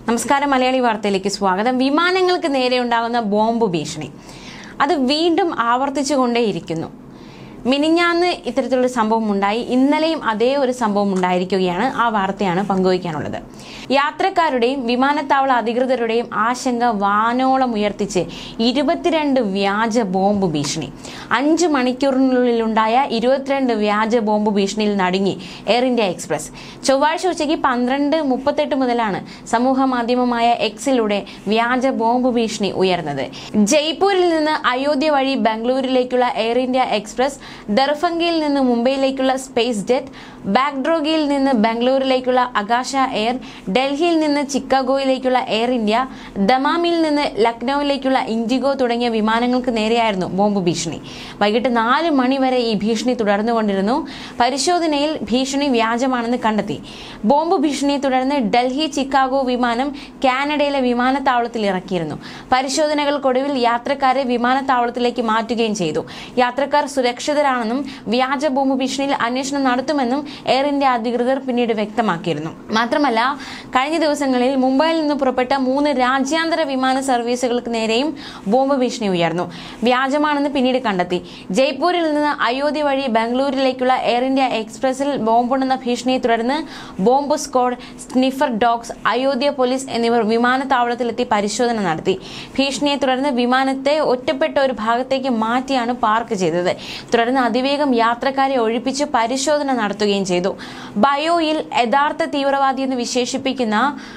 നമസ്കാരം മലയാളി വാർത്തയിലേക്ക് സ്വാഗതം വിമാനങ്ങൾക്ക് നേരെ ഉണ്ടാകുന്ന ബോംബ് ഭീഷണി അത് വീണ്ടും ആവർത്തിച്ചുകൊണ്ടേയിരിക്കുന്നു മിനിഞ്ഞാന്ന് ഇത്തരത്തിലുള്ള സംഭവം ഉണ്ടായി ഇന്നലെയും അതേ ഒരു സംഭവം ഉണ്ടായിരിക്കുകയാണ് ആ വാർത്തയാണ് പങ്കുവയ്ക്കാനുള്ളത് യാത്രക്കാരുടെയും വിമാനത്താവള അധികൃതരുടെയും ആശങ്ക വാനോളം ഉയർത്തിച്ച് ഇരുപത്തിരണ്ട് വ്യാജ ബോംബ് ഭീഷണി അഞ്ച് മണിക്കൂറിനുള്ളിലുണ്ടായ ഇരുപത്തിരണ്ട് വ്യാജ ബോംബ് ഭീഷണിയിൽ നടുങ്ങി എയർ ഇന്ത്യ എക്സ്പ്രസ് ചൊവ്വാഴ്ച ഉച്ചയ്ക്ക് പന്ത്രണ്ട് മുപ്പത്തെട്ട് മുതലാണ് സമൂഹ മാധ്യമമായ എക്സിലൂടെ വ്യാജ ബോംബ് ഭീഷണി ഉയർന്നത് ജയ്പൂരിൽ നിന്ന് അയോധ്യ വഴി ബംഗളൂരിലേക്കുള്ള എയർ ഇന്ത്യ എക്സ്പ്രസ് ദർഫംഗിയിൽ നിന്ന് മുംബൈയിലേക്കുള്ള സ്പേസ് ജെറ്റ് ബാഗ്ഡ്രോഗിയിൽ നിന്ന് ബംഗളൂരിലേക്കുള്ള അകാശ എയർ ഡൽഹിയിൽ നിന്ന് ചിക്കാഗോയിലേക്കുള്ള എയർ ഇന്ത്യ ദമാമിൽ നിന്ന് ലക്നൌവിലേക്കുള്ള ഇൻഡിഗോ തുടങ്ങിയ വിമാനങ്ങൾക്ക് നേരെയായിരുന്നു ബോംബ് ഭീഷണി വൈകിട്ട് നാല് മണി വരെ ഈ ഭീഷണി തുടർന്നുകൊണ്ടിരുന്നു പരിശോധനയിൽ ഭീഷണി വ്യാജമാണെന്ന് കണ്ടെത്തി ബോംബ് ഭീഷണിയെ തുടർന്ന് ഡൽഹി ചിക്കാഗോ വിമാനം കാനഡയിലെ വിമാനത്താവളത്തിൽ ഇറക്കിയിരുന്നു പരിശോധനകൾക്കൊടുവിൽ യാത്രക്കാരെ വിമാനത്താവളത്തിലേക്ക് മാറ്റുകയും ചെയ്തു യാത്രക്കാർ സുരക്ഷിതരാണെന്നും വ്യാജ ബോംബ് ഭീഷണിയിൽ അന്വേഷണം നടത്തുമെന്നും എയർ ഇന്ത്യ അധികൃതർ പിന്നീട് വ്യക്തമാക്കിയിരുന്നു മാത്രമല്ല കഴിഞ്ഞ ദിവസങ്ങളിൽ മുംബൈയിൽ നിന്ന് പുറപ്പെട്ട മൂന്ന് രാജ്യാന്തര വിമാന സർവീസുകൾക്ക് നേരെയും ബോംബ് ഭീഷണി ഉയർന്നു വ്യാജമാണെന്ന് പിന്നീട് കണ്ടെത്തി ജയ്പൂരിൽ നിന്ന് അയോധ്യ വഴി ബംഗളൂരിലേക്കുള്ള എയർ ഇന്ത്യ എക്സ്പ്രസിൽ ബോംബുണ്ടെന്ന ഭീഷണിയെ തുടർന്ന് bomb squad sniffer dogs Ayodhya police എന്നിവർ വിമാനത്താവളത്തിലെത്തി പരിശോധന നടത്തി ഭീഷണിയെ തുടർന്ന് വിമാനത്തെ ഒറ്റപ്പെട്ട ഒരു ഭാഗത്തേക്ക് മാറ്റിയാണ് പാർക്ക് ചെയ്തത് തുടർന്ന് അതിവേഗം യാത്രക്കാരെ ഒഴിപ്പിച്ച് പരിശോധന നടത്തുകയും ചെയ്തു ബയോയിൽ യഥാർത്ഥ തീവ്രവാദി എന്ന് വിശേഷിപ്പിക്കുന്ന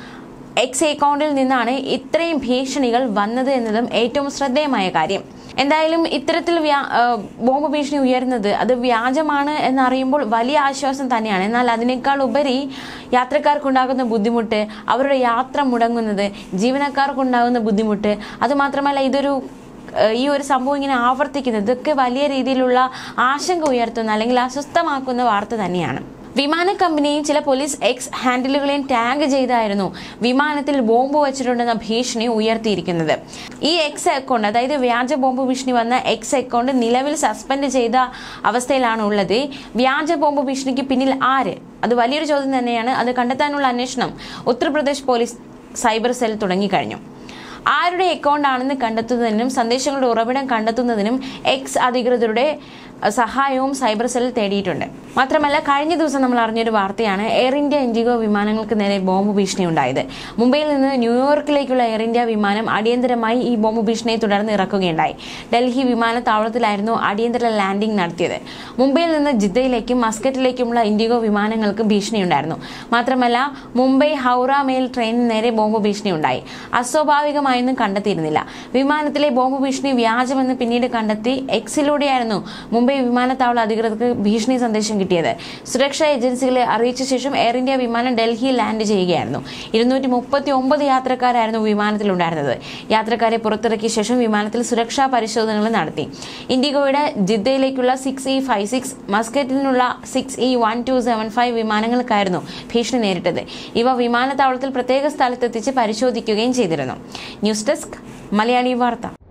എക്സ് അക്കൗണ്ടിൽ നിന്നാണ് ഇത്രയും ഭീഷണികൾ വന്നത് എന്നതും ഏറ്റവും ശ്രദ്ധേയമായ കാര്യം എന്തായാലും ഇത്തരത്തിൽ വ്യാ- ആ, ബോംബ് ഭീഷണി ഉയരുന്നത് അത് വ്യാജമാണ് എന്നറിയുമ്പോൾ വലിയ ആശ്വാസം തന്നെയാണ് എന്നാൽ അതിനേക്കാൾ ഉപരി യാത്രക്കാർക്കുണ്ടാകുന്ന ബുദ്ധിമുട്ട് അവരുടെ യാത്ര മുടങ്ങുന്നത് ജീവനക്കാർക്കുണ്ടാകുന്ന ബുദ്ധിമുട്ട് അതുമാത്രമല്ല ഇതൊരു ഏഹ് ഈ ഒരു സംഭവം ഇങ്ങനെ ആവർത്തിക്കുന്നത് ഇതൊക്കെ വലിയ രീതിയിലുള്ള ആശങ്ക ഉയർത്തുന്ന അല്ലെങ്കിൽ അസ്വസ്ഥമാക്കുന്ന വാർത്ത തന്നെയാണ് വിമാന കമ്പനിയും ചില പോലീസ് എക്സ് ഹാൻഡിലുകളെയും ടാഗ് ചെയ്തായിരുന്നു വിമാനത്തിൽ ബോംബ് വച്ചിട്ടുണ്ടെന്ന ഭീഷണി ഉയർത്തിയിരിക്കുന്നത് ഈ എക്സ് അക്കൗണ്ട് അതായത് വ്യാജ ബോംബ് ഭീഷണി വന്ന എക്സ് അക്കൗണ്ട് നിലവിൽ സസ്പെൻഡ് ചെയ്ത അവസ്ഥയിലാണ് ഉള്ളത് വ്യാജ ബോംബ് ഭീഷണിക്ക് പിന്നിൽ ആര് അത് വലിയൊരു ചോദ്യം തന്നെയാണ് അത് കണ്ടെത്താനുള്ള അന്വേഷണം ഉത്തർപ്രദേശ് പോലീസ് സൈബർ സെൽ തുടങ്ങിക്കഴിഞ്ഞു ആരുടെ അക്കൗണ്ട് ആണെന്ന് കണ്ടെത്തുന്നതിനും സന്ദേശങ്ങളുടെ ഉറവിടം കണ്ടെത്തുന്നതിനും എക്സ് അധികൃതരുടെ അഹ്, സഹായവും സൈബർ സെൽ തേടിയിട്ടുണ്ട് മാത്രമല്ല കഴിഞ്ഞ ദിവസം നമ്മൾ അറിഞ്ഞൊരു വാർത്തയാണ് എയർ ഇന്ത്യ ഇൻഡിഗോ വിമാനങ്ങൾക്ക് നേരെ ബോംബ് ഭീഷണി ഉണ്ടായത് മുംബൈയിൽ നിന്ന് ന്യൂയോർക്കിലേക്കുള്ള എയർ ഇന്ത്യ വിമാനം അടിയന്തരമായി ഈ ബോംബ് ഭീഷണിയെ തുടർന്ന് ഇറക്കുകയുണ്ടായി ഡൽഹി വിമാനത്താവളത്തിലായിരുന്നു അടിയന്തര ലാൻഡിംഗ് നടത്തിയത് മുംബൈയിൽ നിന്ന് ജിദ്ദയിലേക്കും മസ്കറ്റിലേക്കുമുള്ള ഇൻഡിഗോ വിമാനങ്ങൾക്ക് ഭീഷണിയുണ്ടായിരുന്നു മാത്രമല്ല മുംബൈ ഹൗറ മെയിൽ ട്രെയിനിന് നേരെ ബോംബ് ഭീഷണി ഉണ്ടായി അസ്വാഭാവികമായൊന്നും കണ്ടെത്തിയിരുന്നില്ല വിമാനത്തിലെ ബോംബ് ഭീഷണി വ്യാജമെന്ന് പിന്നീട് കണ്ടെത്തി എക്സിലൂടെയായിരുന്നു മുംബൈ വിമാനത്താവള അധികൃതർക്ക് ഭീഷണി സന്ദേശം കിട്ടിയത് സുരക്ഷാ ഏജൻസികളെ അറിയിച്ച ശേഷം എയർ ഇന്ത്യ വിമാനം ഡൽഹിയിൽ ലാൻഡ് ചെയ്യുകയായിരുന്നു ഇരുന്നൂറ്റി മുപ്പത്തി ഒമ്പത് യാത്രക്കാരായിരുന്നു വിമാനത്തിലുണ്ടായിരുന്നത് യാത്രക്കാരെ പുറത്തിറക്കിയ ശേഷം വിമാനത്തിൽ സുരക്ഷാ പരിശോധനകൾ നടത്തി ഇൻഡിഗോയുടെ ജിദ്ദയിലേക്കുള്ള സിക്സ് ഇ ഫൈവ് സിക്സ് മസ്കറ്റിനുള്ള six E one two seven five വിമാനങ്ങൾക്കായിരുന്നു ഭീഷണി നേരിട്ടത് ഇവ വിമാനത്താവളത്തിൽ പ്രത്യേക സ്ഥലത്തെത്തിച്ച് പരിശോധിക്കുകയും ചെയ്തിരുന്നു ന്യൂസ് ഡെസ്ക് മലയാളി വാർത്ത